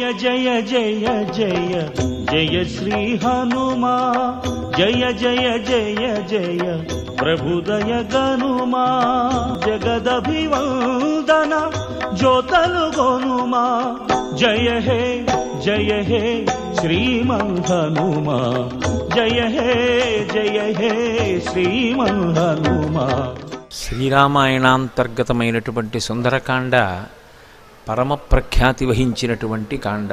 జయ జయ జయ జయ శ్రీ హనుమా జయ జయ జయ జయ ప్రభుదయ గనుమా జగదభివందన జ్యోతలు గొనుమా జయ హే జయ హే శ్రీమన్ హనుమా జయ హే జయ హే శ్రీమన్ హనుమా శ్రీరామాయణాంతర్గతమైనటువంటి సుందరకాండ పరమ ప్రఖ్యాతి వహించినటువంటి కాండ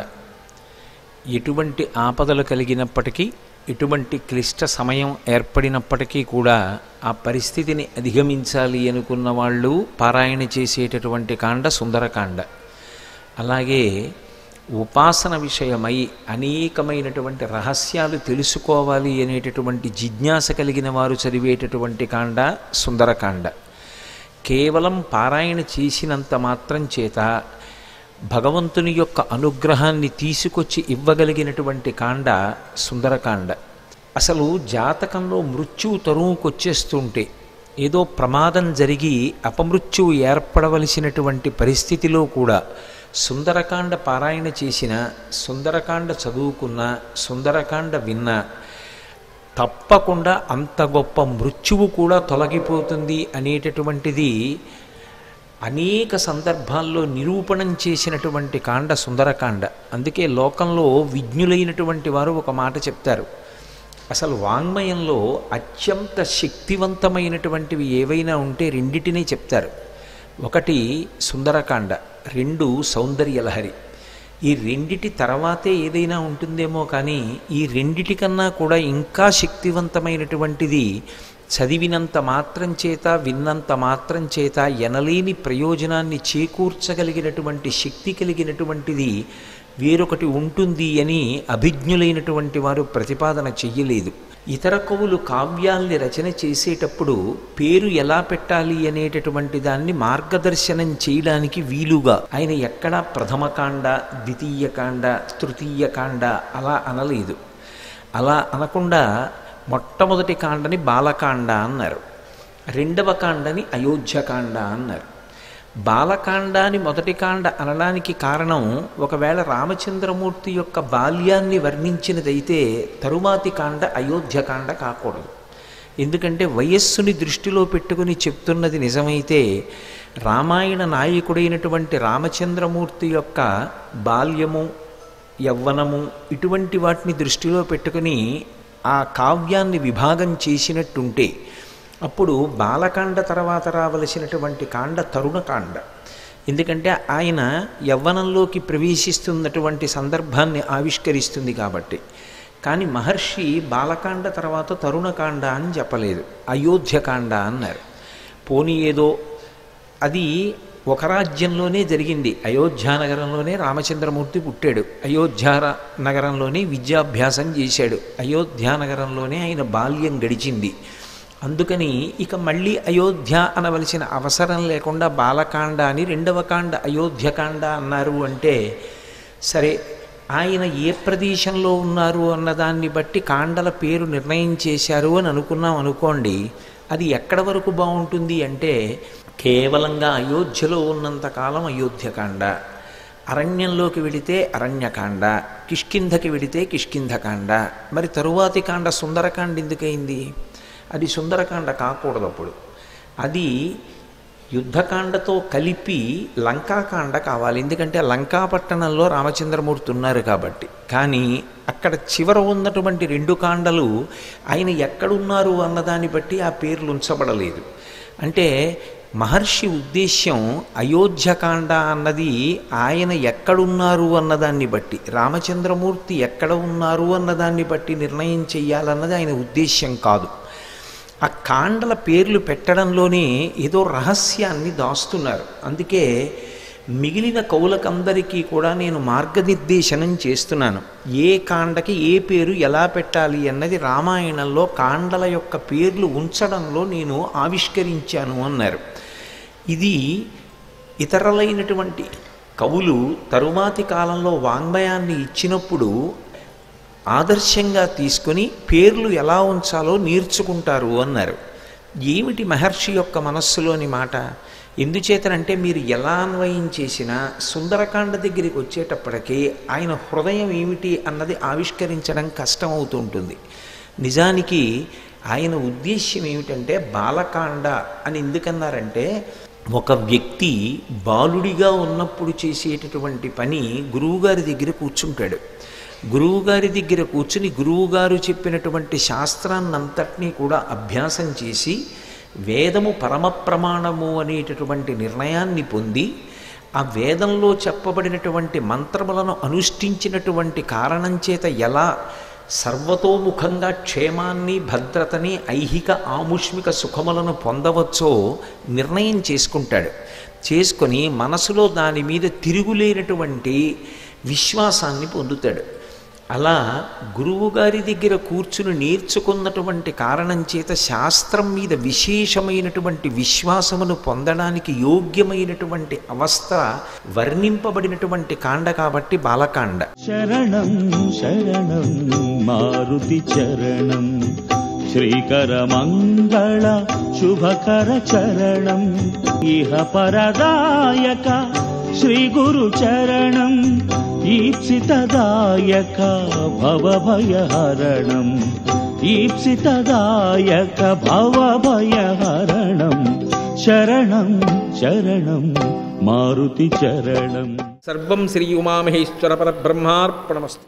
ఎటువంటి ఆపదలు కలిగినప్పటికీ ఎటువంటి క్లిష్ట సమయం ఏర్పడినప్పటికీ కూడా ఆ పరిస్థితిని అధిగమించాలి అనుకున్న వాళ్ళు పారాయణ చేసేటటువంటి కాండ సుందరకాండ అలాగే ఉపాసన విషయమై అనేకమైనటువంటి రహస్యాలు తెలుసుకోవాలి అనేటటువంటి జిజ్ఞాస కలిగిన వారు చదివేటటువంటి కాండ సుందరకాండ కేవలం పారాయణ చేసినంత మాత్రం చేత భగవంతుని యొక్క అనుగ్రహాన్ని తీసుకొచ్చి ఇవ్వగలిగినటువంటి కాండ సుందరకాండ అసలు జాతకంలో మృత్యువు తరువుకొచ్చేస్తుంటే ఏదో ప్రమాదం జరిగి అపమృత్యువు ఏర్పడవలసినటువంటి పరిస్థితిలో కూడా సుందరకాండ పారాయణ చేసిన సుందరకాండ చదువుకున్న సుందరకాండ విన్న తప్పకుండా అంత గొప్ప మృత్యువు కూడా తొలగిపోతుంది అనేటటువంటిది అనేక సందర్భాల్లో నిరూపణం చేసినటువంటి కాండ సుందరకాండ అందుకే లోకంలో విజ్ఞులైనటువంటి వారు ఒక మాట చెప్తారు అసలు వాంగ్మయంలో అత్యంత శక్తివంతమైనటువంటివి ఏవైనా ఉంటే రెండిటినే చెప్తారు ఒకటి సుందరకాండ రెండు సౌందర్యలహరి ఈ రెండిటి తర్వాతే ఏదైనా ఉంటుందేమో కానీ ఈ రెండిటి కన్నా కూడా ఇంకా శక్తివంతమైనటువంటిది చదివినంత మాత్రం చేత విన్నంత మాత్రం చేత ఎనలేని ప్రయోజనాన్ని చేకూర్చగలిగినటువంటి శక్తి కలిగినటువంటిది వేరొకటి ఉంటుంది అని అభిజ్ఞులైనటువంటి వారు ప్రతిపాదన చెయ్యలేదు ఇతర కవులు కావ్యాల్ని రచన చేసేటప్పుడు పేరు ఎలా పెట్టాలి అనేటటువంటి దాన్ని మార్గదర్శనం చేయడానికి వీలుగా ఆయన ఎక్కడా ప్రథమకాండ ద్వితీయకాండ తృతీయకాండ అలా అనలేదు అలా అనకుండా మొట్టమొదటి కాండని బాలకాండ అన్నారు రెండవ కాండని అయోధ్యకాండ అన్నారు బాలకాండాని మొదటి కాండ అనడానికి కారణం ఒకవేళ రామచంద్రమూర్తి యొక్క బాల్యాన్ని వర్ణించినదైతే తరువాతి కాండ అయోధ్యకాండ కాకూడదు ఎందుకంటే వయస్సుని దృష్టిలో పెట్టుకుని చెప్తున్నది నిజమైతే రామాయణ నాయకుడైనటువంటి రామచంద్రమూర్తి యొక్క బాల్యము యవ్వనము ఇటువంటి వాటిని దృష్టిలో పెట్టుకుని ఆ కావ్యాన్ని విభాగం చేసినట్టుంటే అప్పుడు బాలకాండ తర్వాత రావలసినటువంటి కాండ తరుణకాండ ఎందుకంటే ఆయన యవ్వనంలోకి ప్రవేశిస్తున్నటువంటి సందర్భాన్ని ఆవిష్కరిస్తుంది కాబట్టి కానీ మహర్షి బాలకాండ తర్వాత తరుణకాండ అని చెప్పలేదు అయోధ్యకాండ అన్నారు పోనీ ఏదో అది ఒక రాజ్యంలోనే జరిగింది అయోధ్యానగరంలోనే రామచంద్రమూర్తి పుట్టాడు అయోధ్య నగరంలోనే విద్యాభ్యాసం చేశాడు అయోధ్యానగరంలోనే ఆయన బాల్యం గడిచింది అందుకని ఇక మళ్ళీ అయోధ్య అనవలసిన అవసరం లేకుండా బాలకాండ అని రెండవ కాండ అయోధ్యకాండ అన్నారు అంటే సరే ఆయన ఏ ప్రదేశంలో ఉన్నారు అన్నదాన్ని బట్టి కాండల పేరు నిర్ణయం చేశారు అని అనుకున్నాం అనుకోండి అది ఎక్కడ వరకు బాగుంటుంది అంటే కేవలంగా అయోధ్యలో ఉన్నంతకాలం అయోధ్యకాండ అరణ్యంలోకి వెళితే అరణ్యకాండ కిష్కింధకి వెళితే కిష్కింధకాండ మరి తరువాతి కాండ సుందరకాండ ఎందుకైంది అది సుందరకాండ కాకూడదు అప్పుడు అది యుద్ధకాండతో కలిపి లంకాకాండ కావాలి ఎందుకంటే లంకాపట్టణంలో రామచంద్రమూర్తి ఉన్నారు కాబట్టి కానీ అక్కడ చివర ఉన్నటువంటి రెండు కాండలు ఆయన ఎక్కడున్నారు అన్నదాన్ని బట్టి ఆ పేర్లు ఉంచబడలేదు అంటే మహర్షి ఉద్దేశ్యం అయోధ్యకాండ అన్నది ఆయన ఎక్కడున్నారు అన్నదాన్ని బట్టి రామచంద్రమూర్తి ఎక్కడ ఉన్నారు అన్నదాన్ని బట్టి నిర్ణయం చెయ్యాలన్నది ఆయన ఉద్దేశ్యం కాదు ఆ కాండల పేర్లు పెట్టడంలోనే ఏదో రహస్యాన్ని దాస్తున్నారు అందుకే మిగిలిన కవులకందరికీ కూడా నేను మార్గనిర్దేశనం చేస్తున్నాను ఏ కాండకి ఏ పేరు ఎలా పెట్టాలి అన్నది రామాయణంలో కాండల యొక్క పేర్లు ఉంచడంలో నేను ఆవిష్కరించాను అన్నారు ఇది ఇతరులైనటువంటి కవులు తరువాతి కాలంలో వాంగ్మయాన్ని ఇచ్చినప్పుడు ఆదర్శంగా తీసుకొని పేర్లు ఎలా ఉంచాలో నేర్చుకుంటారు అన్నారు ఏమిటి మహర్షి యొక్క మనస్సులోని మాట ఎందుచేతనంటే మీరు ఎలా అన్వయం చేసినా సుందరకాండ దగ్గరికి వచ్చేటప్పటికీ ఆయన హృదయం ఏమిటి అన్నది ఆవిష్కరించడం కష్టం అవుతూ ఉంటుంది నిజానికి ఆయన ఉద్దేశ్యం ఏమిటంటే బాలకాండ అని ఎందుకన్నారంటే ఒక వ్యక్తి బాలుడిగా ఉన్నప్పుడు చేసేటటువంటి పని గురువుగారి దగ్గర కూర్చుంటాడు గురువుగారి దగ్గర కూర్చుని గురువుగారు చెప్పినటువంటి శాస్త్రాన్నంతటినీ కూడా అభ్యాసం చేసి వేదము పరమ ప్రమాణము అనేటటువంటి నిర్ణయాన్ని పొంది ఆ వేదంలో చెప్పబడినటువంటి మంత్రములను అనుష్ఠించినటువంటి కారణం చేత ఎలా సర్వతోముఖంగా క్షేమాన్ని భద్రతని ఐహిక ఆముష్మిక సుఖములను పొందవచ్చో నిర్ణయం చేసుకుంటాడు చేసుకొని మనసులో దాని మీద తిరుగులేనటువంటి విశ్వాసాన్ని పొందుతాడు అలా గురువుగారి దగ్గర కూర్చుని నేర్చుకున్నటువంటి కారణం చేత శాస్త్రం మీద విశేషమైనటువంటి విశ్వాసమును పొందడానికి యోగ్యమైనటువంటి అవస్థ వర్ణింపబడినటువంటి కాండ కాబట్టి బాలకాండ శరణం శరణం మారుతి చరణం శ్రీకర మంగళ శుభకర చరణం ఇహ పరదాయక శ్రీ గురు చరణం ఈప్సితదాయక భవభయహరణం ఈప్సితదాయక భవభయహరణం శరణం శరణం మారుతి చరణం సర్వం శ్రీ ఉమామహేశ్వర పరబ్రహ్మార్పణమస్తు